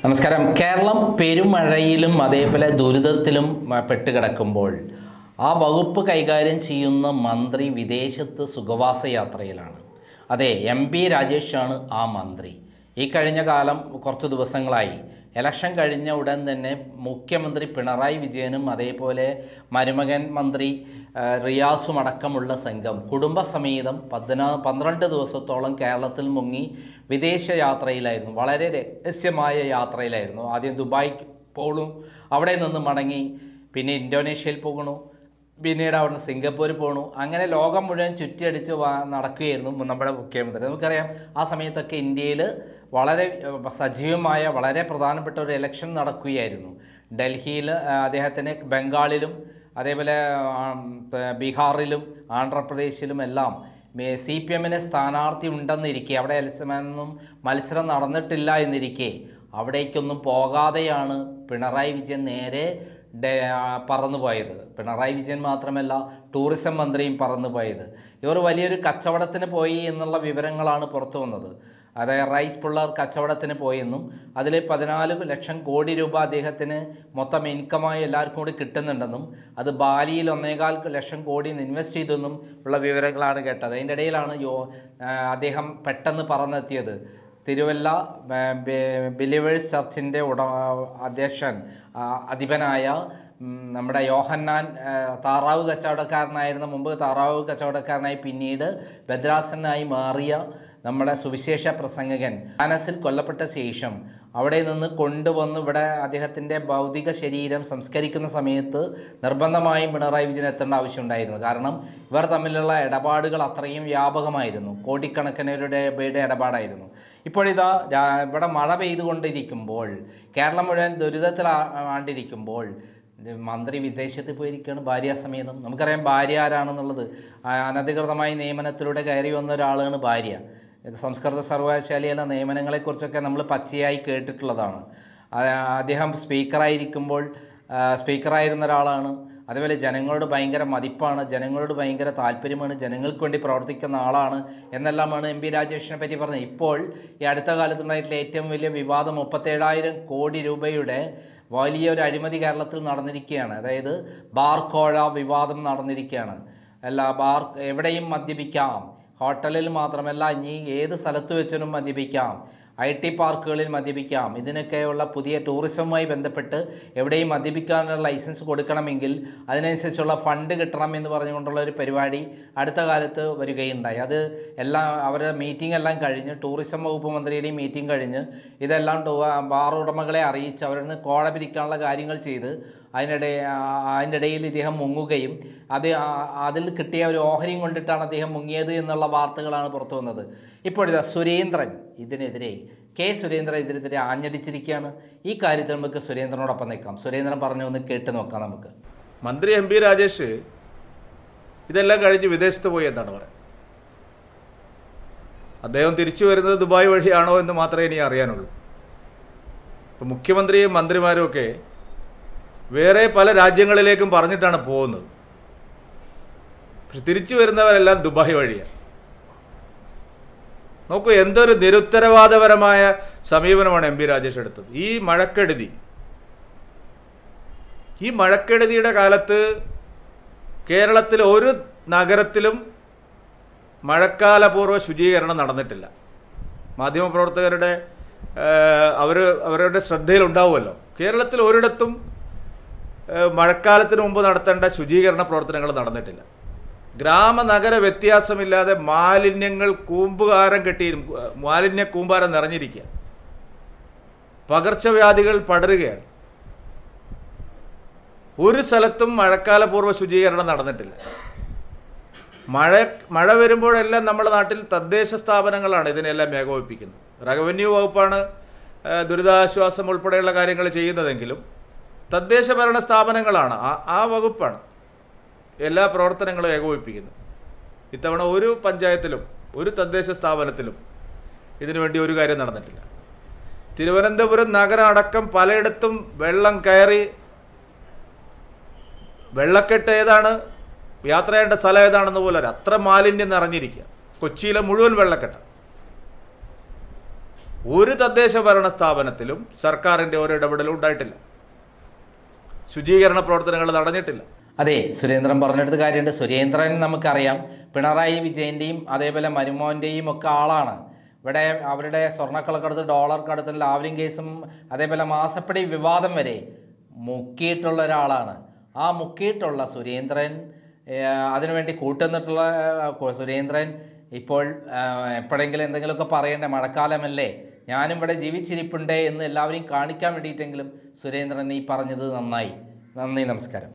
നമസ്കാരം കേരളം പെരുമഴയിലും അതേപോലെ ദുരിതത്തിലും ആ, പെട്ടുകിടക്കുമ്പോൾ ആ വകുപ്പ് കൈകാര്യം ചെയ്യുന്ന മന്ത്രി വിദേശത്ത് സുഖവാസ യാത്രയിലാണ് അതെ എം പി രാജേഷാണ് ആ മന്ത്രി ഈ കഴിഞ്ഞ കാലം കുറച്ച് ദിവസങ്ങളായി ഇലക്ഷൻ കഴിഞ്ഞ ഉടൻ തന്നെ മുഖ്യമന്ത്രി പിണറായി വിജയനും അതേപോലെ മരുമകൻ മന്ത്രി ആ, റിയാസും അടക്കമുള്ള സംഘം കുടുംബസമേതം പതിനാ പന്ത്രണ്ട് ദിവസത്തോളം കേരളത്തിൽ മുങ്ങി വിദേശ യാത്രയിലായിരുന്നു വളരെ രഹസ്യമായ യാത്രയിലായിരുന്നു ആദ്യം ദുബായ്ക്ക് പോണു അവിടെ നിന്ന് മടങ്ങി പിന്നെ ഇന്തോനേഷ്യയിൽ പോകണു പിന്നീട് അവിടുന്ന് സിംഗപ്പൂർ പോണു അങ്ങനെ ലോകം മുഴുവൻ ചുറ്റിയടിച്ച് വാ- നടക്കുകയായിരുന്നു നമ്മുടെ മുഖ്യമന്ത്രി നമുക്കറിയാം ആ സമയത്തൊക്കെ ഇന്ത്യയിൽ വളരെ ഏഹ്, സജീവമായ വളരെ പ്രധാനപ്പെട്ട ഒരു ഇലക്ഷൻ നടക്കുകയായിരുന്നു ഡൽഹിയിൽ ആ, അദ്ദേഹത്തിന് ബംഗാളിലും അതേപോലെ ആ, പ- ബീഹാറിലും ആന്ധ്രാപ്രദേശിലും എല്ലാം സി പി എമ്മിന് സ്ഥാനാർത്ഥി ഉണ്ടെന്നിരിക്കെ അവിടെ എൽസമൊന്നും മത്സരം നടന്നിട്ടില്ല എന്നിരിക്കെ അവിടേക്കൊന്നും പോകാതെയാണ് പിണറായി വിജയൻ നേരെ ഡെ- ആ, പറന്നുപോയത് പിണറായി വിജയൻ മാത്രമല്ല ടൂറിസം മന്ത്രിയും പറന്നുപോയത് ഇവർ വലിയൊരു കച്ചവടത്തിന് പോയി എന്നുള്ള വിവരങ്ങളാണ് പുറത്തു വന്നത് അതായത് റൈസ് പിള്ളേർ കച്ചവടത്തിന് പോയെന്നും അതിൽ പതിനാല് ലക്ഷം കോടി രൂപ അദ്ദേഹത്തിന് മൊത്തം ഇൻകമായി എല്ലാവർക്കും കൂടി കിട്ടുന്നുണ്ടെന്നും അത് ബാലിയിൽ ഒന്നേകാൽ ലക്ഷം കോടി ഇൻവെസ്റ്റ് ചെയ്തെന്നും ഉള്ള വിവരങ്ങളാണ് കേട്ടത് അതിൻ്റെ ഇടയിലാണ് യോ ആ, അദ്ദേഹം പെട്ടെന്ന് പറന്നെത്തിയത് തിരുവല്ല ബിലീവേഴ്സ് ചർച്ചിൻ്റെ ഉട അധ്യക്ഷൻ ആ, അധിപനായ ഉം, നമ്മുടെ യോഹന്നാൻ ആ, താറാവ് കച്ചവടക്കാരനായിരുന്ന മുമ്പ് താറാവ് കച്ചവടക്കാരനായി പിന്നീട് ഭദ്രാസനായി മാറിയ നമ്മുടെ സുവിശേഷ പ്രസംഗകൻ മാനസിൽ കൊല്ലപ്പെട്ട ശേഷം അവിടെ നിന്ന് കൊണ്ടുവന്ന് ഇവിടെ അദ്ദേഹത്തിൻ്റെ ഭൗതിക ശരീരം സംസ്കരിക്കുന്ന സമയത്ത് നിർബന്ധമായും പിണറായി വിജയൻ എത്തേണ്ട ആവശ്യമുണ്ടായിരുന്നു കാരണം ഇവർ തമ്മിലുള്ള ഇടപാടുകൾ അത്രയും വ്യാപകമായിരുന്നു കോടിക്കണക്കിനവരുടെ രൂപയുടെ ഇടപാടായിരുന്നു ഇപ്പോഴിതാ രാ- ഇവിടെ മഴ പെയ്തുകൊണ്ടിരിക്കുമ്പോൾ കേരളം മുഴുവൻ ദുരിതത്തിലാണ്ടിരിക്കുമ്പോൾ ഇത് മന്ത്രി വിദേശത്ത് പോയിരിക്കുകയാണ് ഭാര്യാസമേതം നമുക്കറിയാം ഭാര്യ ആരാണെന്നുള്ളത് ആ, അനധികൃതമായി നിയമനത്തിലൂടെ കയറി വന്ന ഒരാളാണ് ഭാര്യ സംസ്കൃത സർവകലാശാലയിലെ നിയമനങ്ങളെക്കുറിച്ചൊക്കെ നമ്മൾ പച്ചയായി കേട്ടിട്ടുള്ളതാണ് ആ, അദ്ദേഹം സ്പീക്കറായിരിക്കുമ്പോൾ ആ, സ്പീക്കറായിരുന്ന ഒരാളാണ് അതുപോലെ ജനങ്ങളോട് ഭയങ്കര മതിപ്പാണ് ജനങ്ങളോട് ഭയങ്കര താല്പര്യമാണ് ജനങ്ങൾക്ക് വേണ്ടി പ്രവർത്തിക്കുന്ന ആളാണ് എന്നെല്ലാമാണ് എം പി രാജേഷിനെ പറ്റി പറഞ്ഞത് ഇപ്പോൾ ഈ അടുത്ത കാലത്തുണ്ടായിട്ടുള്ള ഏറ്റവും വലിയ വിവാദം മുപ്പത്തേഴായിരം കോടി രൂപയുടെ വലിയൊരു അഴിമതി കേരളത്തിൽ നടന്നിരിക്കുകയാണ് അതായത് ബാർ കോഴ വിവാദം നടന്നിരിക്കുകയാണ് അല്ല ബാർ എവിടെയും മദ്യപിക്കാം ഹോട്ടലിൽ മാത്രമല്ല ഇനി ഏത് സ്ഥലത്ത് വെച്ചിനും മദ്യപിക്കാം ഐ ടി പാർക്കുകളിൽ മദ്യപിക്കാം ഇതിനൊക്കെയുള്ള പുതിയ ടൂറിസവുമായി ബന്ധപ്പെട്ട് എവിടെയും മദ്യപിക്കാനുള്ള ലൈസൻസ് കൊടുക്കണമെങ്കിൽ അതിനനുസരിച്ചുള്ള ഫണ്ട് കിട്ടണം എന്ന് പറഞ്ഞുകൊണ്ടുള്ള ഒരു പരിപാടി അടുത്ത കാലത്ത് വരികയുണ്ടായി അത് എല്ലാം അവരുടെ മീറ്റിംഗ് എല്ലാം കഴിഞ്ഞ് ടൂറിസം വകുപ്പ് മന്ത്രിയുടെയും മീറ്റിംഗ് കഴിഞ്ഞ് ഇതെല്ലാം ടൂ- ബാർ ഉടമകളെ അറിയിച്ച് അവരിൽ നിന്ന് കോഴ പിരിക്കാനുള്ള കാര്യങ്ങൾ ചെയ്ത് അതിനിടെ അതിൻ്റെ ഇടയിൽ ഇദ്ദേഹം മുങ്ങുകയും അത് ആ- അതിൽ കിട്ടിയ ഒരു ഓഹരിയും കൊണ്ടിട്ടാണ് അദ്ദേഹം മുങ്ങിയത് എന്നുള്ള വാർത്തകളാണ് പുറത്തു വന്നത് ഇപ്പോഴിതാ സുരേന്ദ്രൻ ഇതിനെതിരെ കെ സുരേന്ദ്രൻ ഇതിനെതിരെ ആഞ്ഞടിച്ചിരിക്കുകയാണ് ഈ കാര്യത്തിൽ നമുക്ക് സുരേന്ദ്രനോടൊപ്പം നിൽക്കാം സുരേന്ദ്രൻ പറഞ്ഞു ഒന്ന് കേട്ട് നോക്കാം നമുക്ക് മന്ത്രി എം പി രാജേഷ് ഇതെല്ലാം കഴിഞ്ഞ് വിദേശത്ത് പോയി എന്നാണ് പറയുന്നത് അദ്ദേഹം തിരിച്ചു വരുന്നത് ദുബായ് വഴിയാണോ എന്ന് മാത്രമേ ഇനി അറിയാനുള്ളൂ ഇപ്പം മുഖ്യമന്ത്രിയും മന്ത്രിമാരും ഒക്കെ വേറെ പല രാജ്യങ്ങളിലേക്കും പറഞ്ഞിട്ടാണ് പോകുന്നത് പക്ഷെ തിരിച്ചു വരുന്നവരെല്ലാം ദുബായ് വഴിയാണ് നോക്കൂ എന്തൊരു നിരുത്തരവാദപരമായ സമീപനമാണ് എം പി രാജേഷ് എടുത്തത് ഈ മഴക്കെടുതി ഈ മഴക്കെടുതിയുടെ കാലത്ത് കേരളത്തിൽ ഒരു നഗരത്തിലും മഴക്കാലപൂർവ്വ ശുചീകരണം നടന്നിട്ടില്ല മാധ്യമപ്രവർത്തകരുടെ അവർ അവരുടെ ശ്രദ്ധയിലുണ്ടാവുമല്ലോ കേരളത്തിൽ ഒരിടത്തും ഏഹ്, മഴക്കാലത്തിന് മുമ്പ് നടത്തേണ്ട ശുചീകരണ പ്രവർത്തനങ്ങൾ നടന്നിട്ടില്ല ഗ്രാമ നഗര വ്യത്യാസമില്ലാതെ മാലിന്യങ്ങൾ കൂമ്പുകാരം കെട്ടി മാലിന്യ കൂമ്പാരം നിറഞ്ഞിരിക്കുക പകർച്ചവ്യാധികൾ പടരുകയാണ് ഒരു സ്ഥലത്തും മഴക്കാലപൂർവ്വ ശുചീകരണം നടന്നിട്ടില്ല മഴ മഴ വരുമ്പോഴെല്ലാം നമ്മുടെ നാട്ടിൽ തദ്ദേശ സ്ഥാപനങ്ങളാണ് ഇതിനെല്ലാം ഏകോപിപ്പിക്കുന്നത് റവന്യൂ വകുപ്പാണ് ആ, ദുരിതാശ്വാസം ഉൾപ്പെടെയുള്ള കാര്യങ്ങൾ ചെയ്യുന്നതെങ്കിലും തദ്ദേശ ഭരണ സ്ഥാപനങ്ങളാണ് ആ ആ വകുപ്പാണ് എല്ലാ പ്രവർത്തനങ്ങളും ഏകോപിപ്പിക്കുന്നത് ഇത്തവണ ഒരു പഞ്ചായത്തിലും ഒരു തദ്ദേശ സ്ഥാപനത്തിലും ഇതിനു വേണ്ടി ഒരു കാര്യം നടന്നിട്ടില്ല തിരുവനന്തപുരം നഗരം അടക്കം പലയിടത്തും വെള്ളം കയറി വെള്ളക്കെട്ട് ഏതാണ് യാത്ര ചെയ്യേണ്ട സ്ഥലം ഏതാണെന്ന് പോലെ അറിയാം. അത്ര മാലിന്യം നിറഞ്ഞിരിക്കുക കൊച്ചിയിലെ മുഴുവൻ വെള്ളക്കെട്ട് ഒരു തദ്ദേശ ഭരണ സ്ഥാപനത്തിലും സർക്കാരിൻ്റെ ഒരു ഇടപെടലും ഉണ്ടായിട്ടില്ല ശുചീകരണ പ്രവർത്തനങ്ങൾ നടന്നിട്ടില്ല അതെ സുരേന്ദ്രൻ പറഞ്ഞെടുത്ത് കാര്യമുണ്ട് സുരേന്ദ്രൻ നമുക്കറിയാം പിണറായി വിജയൻ്റെയും അതേപോലെ മരുമോൻ്റെയും ഒക്കെ ആളാണ് ഇവിടെ അവരുടെ സ്വർണ്ണക്കളക്കടത്ത് ഡോളർ കടത്തിൽ ലാവലിംഗ് കേസും അതേപോലെ മാസപ്പടി വിവാദം വരെ മുക്കിയിട്ടുള്ള ഒരാളാണ് ആ മുക്കിയിട്ടുള്ള സുരേന്ദ്രൻ ഏഹ്, അതിനുവേണ്ടി കൂട്ടുന്നിട്ടുള്ള ഏഹ്, സുരേന്ദ്രൻ ഇപ്പോൾ ഏഹ്, എപ്പോഴെങ്കിലും എന്തെങ്കിലുമൊക്കെ പറയണ്ടേ മഴക്കാലമല്ലേ ഞാനും ഇവിടെ ജീവിച്ചിരിപ്പുണ്ടേ എന്ന് എല്ലാവരെയും കാണിക്കാൻ വേണ്ടിയിട്ടെങ്കിലും സുരേന്ദ്രൻ ഈ പറഞ്ഞത് നന്നായി നന്ദി നമസ്കാരം